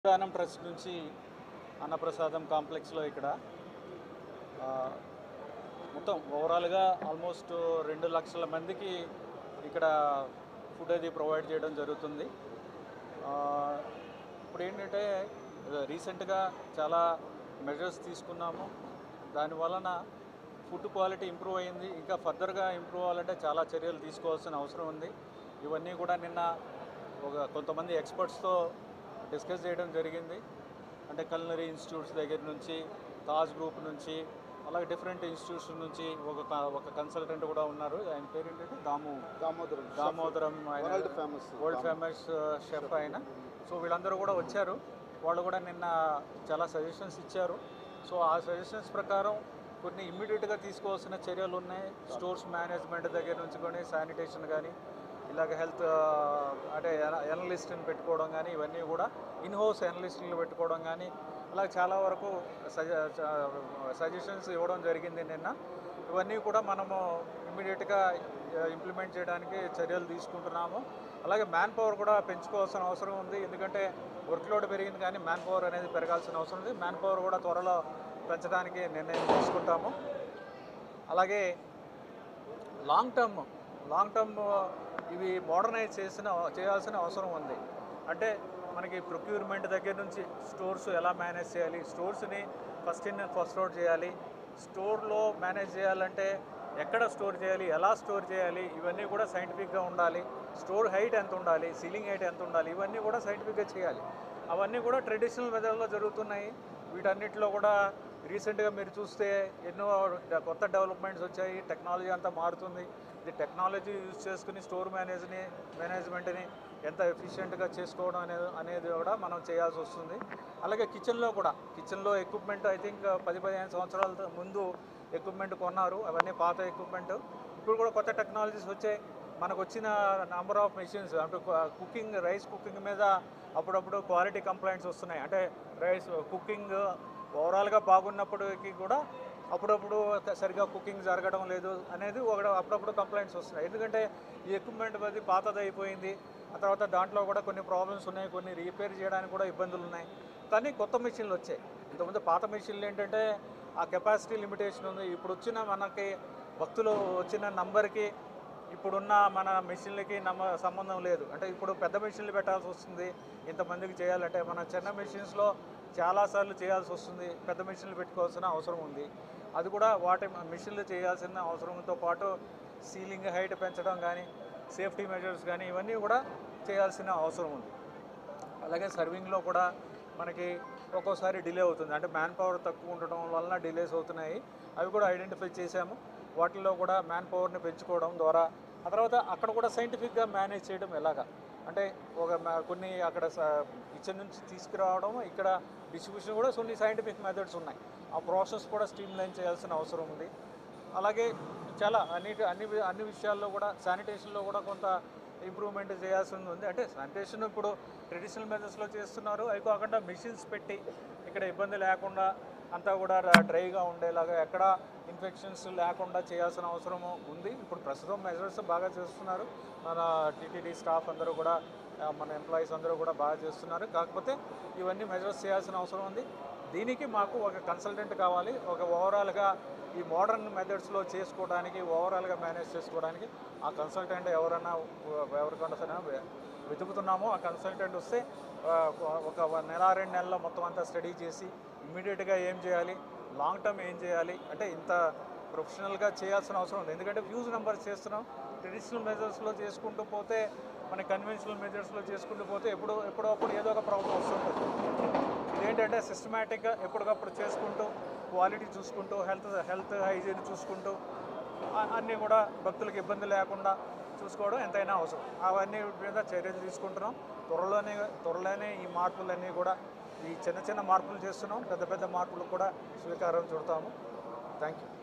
దానం ట్రస్ట్ నుంచి అన్నప్రసాదం కాంప్లెక్స్లో ఇక్కడ ఆ, మొత్తం ఓవరాల్గా ఆల్మోస్ట్ రెండు లక్షల మందికి ఇక్కడ ఫుడ్ అది ప్రొవైడ్ చేయడం జరుగుతుంది ఆ, ఇప్పుడు ఏంటంటే రీసెంట్గా చాలా మెజర్స్ తీసుకున్నాము దాని వలన ఫుడ్ క్వాలిటీ ఇంప్రూవ్ అయింది ఇంకా ఫర్దర్గా ఇంప్రూవ్ అవ్వాలంటే చాలా చర్యలు తీసుకోవాల్సిన అవసరం ఉంది ఇవన్నీ కూడా నిన్న ఒక కొంతమంది ఎక్స్పర్ట్స్తో డిస్కస్ చేయడం జరిగింది అంటే కల్నరీ ఇన్స్టిట్యూట్స్ దగ్గర నుంచి తాజ్ గ్రూప్ నుంచి అలాగే డిఫరెంట్ ఇన్స్టిట్యూట్స్ నుంచి ఒక క- ఒక కన్సల్టెంట్ కూడా ఉన్నారు ఆయన పేరు ఏంటంటే Damu Damodaram Damodaram world famous world famous chef ఆయన సో వీళ్ళందరూ కూడా వచ్చారు వాళ్ళు కూడా నిన్న చాలా సజెషన్స్ ఇచ్చారు సో ఆ సజెషన్స్ ప్రకారం కొన్ని ఇమ్మీడియట్గా తీసుకోవాల్సిన చర్యలు ఉన్నాయి స్టోర్స్ మేనేజ్మెంట్ దగ్గర నుంచి కానీ శానిటేషన్ కానీ ఇలాగ హెల్త్ అంటే ఎనలిస్ట్ని పెట్టుకోవడం కానీ ఇవన్నీ కూడా ఇన్ హౌస్ ఎనలిస్ట్ని పెట్టుకోవడం కానీ అలా చాలా వరకు సజ సజెషన్స్ ఇవ్వడం జరిగింది నిన్న ఇవన్నీ కూడా మనము ఇమ్మీడియట్గా ఇంప్లిమెంట్ చేయడానికి చర్యలు తీసుకుంటున్నాము అలాగే మ్యాన్ పవర్ కూడా పెంచుకోవాల్సిన అవసరం ఉంది ఎందుకంటే వర్క్ లోడ్ పెరిగింది కానీ మ్యాన్ పవర్ అనేది పెరగాల్సిన అవసరం ఉంది మ్యాన్ పవర్ కూడా త్వరలో పెంచడానికి నిర్ణయం తీసుకుంటాము అలాగే లాంగ్ టర్మ్ లాంగ్ టర్మ్ ఇవి మోడర్నైజ్ చేసిన చేయాల్సిన అవసరం ఉంది అంటే మనకి ప్రొక్యూర్మెంట్ దగ్గర నుంచి స్టోర్స్ ఎలా మేనేజ్ చేయాలి స్టోర్స్ని ఫస్ట్ ఇన్ ఫస్ట్ అవుట్ చేయాలి స్టోర్లో మేనేజ్ చేయాలంటే ఎక్కడ స్టోర్ చేయాలి ఎలా స్టోర్ చేయాలి ఇవన్నీ కూడా సైంటిఫిక్గా ఉండాలి స్టోర్ హైట్ ఎంత ఉండాలి సీలింగ్ హైట్ ఎంత ఉండాలి ఇవన్నీ కూడా సైంటిఫిక్గా చేయాలి అవన్నీ కూడా ట్రెడిషనల్ మెథడ్లో జరుగుతున్నాయి వీటన్నిటిలో కూడా రీసెంట్గా మీరు చూస్తే ఎన్నో డ- కొత్త డెవలప్మెంట్స్ వచ్చాయి టెక్నాలజీ అంతా మారుతుంది ఇది టెక్నాలజీ యూజ్ చేసుకుని స్టోర్ మేనేజ్ని మేనేజ్మెంట్ని ఎంత ఎఫిషియెంట్గా చేసుకోవడం అనేది అనేది కూడా మనం చేయాల్సి వస్తుంది అలాగే కిచెన్లో కూడా కిచెన్లో ఎక్విప్మెంట్ ఐ థింక్ పది పదిహేను సంవత్సరాల ముందు ఎక్విప్మెంట్ కొన్నారు అవన్నీ పాత ఎక్విప్మెంట్ ఇప్పుడు కూడా కొత్త టెక్నాలజీస్ వచ్చాయి మనకు వచ్చిన నెంబర్ ఆఫ్ మెషిన్స్ అంటే కుకింగ్ రైస్ కుకింగ్ మీద అప్పుడప్పుడు క్వాలిటీ కంప్లైంట్స్ వస్తున్నాయి అంటే రైస్ కుకింగ్ ఓవరాల్గా బాగున్నప్పటికీ కూడా అప్పుడప్పుడు సరిగా కుకింగ్ జరగడం లేదు అనేది ఒక అప్పుడప్పుడు కంప్లైంట్స్ వస్తున్నాయి ఎందుకంటే ఈ ఎక్విప్మెంట్ అది పాతది అయిపోయింది ఆ తర్వాత దాంట్లో కూడా కొన్ని ప్రాబ్లమ్స్ ఉన్నాయి కొన్ని రిపేర్ చేయడానికి కూడా ఇబ్బందులు ఉన్నాయి కానీ కొత్త మెషిన్లు వచ్చాయి ఇంతకుముందు పాత మెషిన్లు ఏంటంటే ఆ కెపాసిటీ లిమిటేషన్ ఉంది ఇప్పుడు వచ్చిన మనకి భక్తులు వచ్చిన నంబర్కి ఇప్పుడున్న మన మెషిన్లకి నమ్మ సంబంధం లేదు అంటే ఇప్పుడు పెద్ద మెషిన్లు పెట్టాల్సి వస్తుంది ఇంతమందికి చేయాలంటే మన చిన్న మెషిన్స్లో చాలాసార్లు చేయాల్సి వస్తుంది పెద్ద మెషిన్లు పెట్టుకోవాల్సిన అవసరం ఉంది అది కూడా వాటి మెషిన్లు చేయాల్సిన అవసరంతో పాటు సీలింగ్ హైట్ పెంచడం కానీ సేఫ్టీ మెజర్స్ కానీ ఇవన్నీ కూడా చేయాల్సిన అవసరం ఉంది అలాగే సర్వింగ్లో కూడా మనకి ఒక్కోసారి డిలే అవుతుంది అంటే మ్యాన్ పవర్ తక్కువ ఉండడం వలన డిలేస్ అవుతున్నాయి అవి కూడా ఐడెంటిఫై చేశాము వాటిల్లో కూడా మ్యాన్ పవర్ని పెంచుకోవడం ద్వారా ఆ తర్వాత అక్కడ కూడా సైంటిఫిక్గా మేనేజ్ చేయడం ఎలాగా అంటే ఒక మ- కొన్ని అక్కడ కిచెన్ నుంచి తీసుకురావడం ఇక్కడ డిస్ట్రిబ్యూషన్ కూడా కొన్ని సైంటిఫిక్ మెథడ్స్ ఉన్నాయి ఆ ప్రాసెస్ కూడా స్ట్రీమ్ లైన్ చేయాల్సిన అవసరం ఉంది అలాగే చాలా అన్ని అన్ని వి- అన్ని విషయాల్లో కూడా శానిటేషన్లో కూడా కొంత ఇంప్రూవ్మెంట్ చేయాల్సి ఉంది అంటే శానిటేషన్ ఇప్పుడు ట్రెడిషనల్ మెథడ్స్లో చేస్తున్నారు అవి కాకుండా మిషన్స్ పెట్టి ఇక్కడ ఇబ్బంది లేకుండా అంతా కూడా డ్రైగా ఉండేలాగా ఎక్కడ ఇన్ఫెక్షన్స్ లేకుండా చేయాల్సిన అవసరం ఉంది ఇప్పుడు ప్రస్తుతం మెజర్స్ బాగా చేస్తున్నారు మన టీటీడీ స్టాఫ్ అందరూ కూడా ఆ, మన ఎంప్లాయీస్ అందరూ కూడా బాగా చేస్తున్నారు కాకపోతే ఇవన్నీ మెజర్స్ చేయాల్సిన అవసరం ఉంది దీనికి మాకు ఒక కన్సల్టెంట్ కావాలి ఒక ఓవరాల్గా ఈ మోడర్న్ మెథడ్స్లో చేసుకోవడానికి ఓవరాల్గా మేనేజ్ చేసుకోవడానికి ఆ కన్సల్టెంట్ ఎవరన్నా ఎవరికన్నా సరే వె- వెతుకుతున్నామో ఆ కన్సల్టెంట్ వస్తే ఆ, ఒక నెల రెండు నెలల్లో మొత్తం అంతా స్టడీ చేసి ఇమ్మీడియట్గా ఏం చేయాలి లాంగ్ టర్మ్ ఏం చేయాలి అంటే ఇంత ప్రొఫెషనల్గా చేయాల్సిన అవసరం ఉంది ఎందుకంటే ఫ్యూజ్ నెంబర్స్ చేస్తున్నాం ట్రెడిషనల్ మెజర్స్లో చేసుకుంటూ పోతే మన కన్వెన్షనల్ మెజర్స్లో చేసుకుంటూ పోతే ఎప్పుడో ఎప్పుడో అప్పుడు ఏదో ఒక ప్రాబ్లం వస్తుంటుంది ఇదేంటంటే సిస్టమేటిక్గా ఎప్పటికప్పుడు చేసుకుంటూ క్వాలిటీ చూసుకుంటూ హెల్త్ హెల్త్ హైజీన్ చూసుకుంటూ ఆ- అన్నీ కూడా భక్తులకు ఇబ్బంది లేకుండా చూసుకోవడం ఎంతైనా అవసరం అవన్నీ మీద చర్యలు తీసుకుంటున్నాం త్వరలోనే త్వరలోనే ఈ మార్పులన్నీ కూడా ఈ చిన్న చిన్న మార్పులు చేస్తున్నాం పెద్ద పెద్ద మార్పులు కూడా స్వీకారం చుడతాము థ్యాంక్ యూ